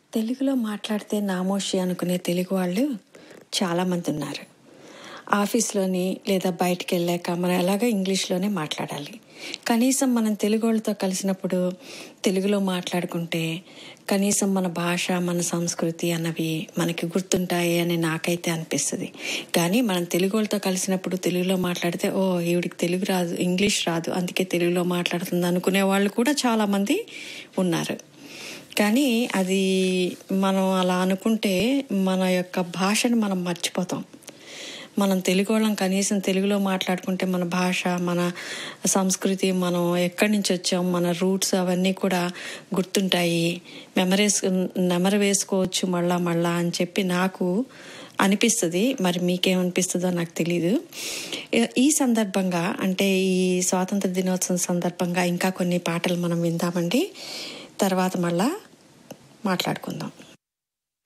తెలుగులో మాట్లాడితే నామోషి అనుకునే తెలుగు వాళ్ళు చాలామంది ఉన్నారు ఆఫీస్లోని లేదా బయటికి వెళ్ళాక మనం ఎలాగ ఇంగ్లీష్లోనే మాట్లాడాలి కనీసం మనం తెలుగు వాళ్ళతో కలిసినప్పుడు తెలుగులో మాట్లాడుకుంటే కనీసం మన భాష మన సంస్కృతి అన్నవి మనకి గుర్తుంటాయి అని నాకైతే అనిపిస్తుంది కానీ మనం తెలుగు వాళ్ళతో కలిసినప్పుడు తెలుగులో మాట్లాడితే ఓ ఈవిడికి తెలుగు రాదు ఇంగ్లీష్ రాదు అందుకే తెలుగులో మాట్లాడుతుంది అనుకునే వాళ్ళు కూడా చాలామంది ఉన్నారు కానీ అది మనం అలా అనుకుంటే మన యొక్క భాషను మనం మర్చిపోతాం మనం తెలుగు వాళ్ళం కనీసం తెలుగులో మాట్లాడుకుంటే మన భాష మన సంస్కృతి మనం ఎక్కడి నుంచి వచ్చాం మన రూట్స్ అవన్నీ కూడా గుర్తుంటాయి మెమరీస్ నెమరు వేసుకోవచ్చు మళ్ళా మళ్ళా అని చెప్పి నాకు అనిపిస్తుంది మరి మీకేమనిపిస్తుందో నాకు తెలీదు ఈ సందర్భంగా అంటే ఈ స్వాతంత్ర దినోత్సవం సందర్భంగా ఇంకా కొన్ని పాటలు మనం విందామండి తర్వాత మళ్ళా మాట్లాడుకుందాం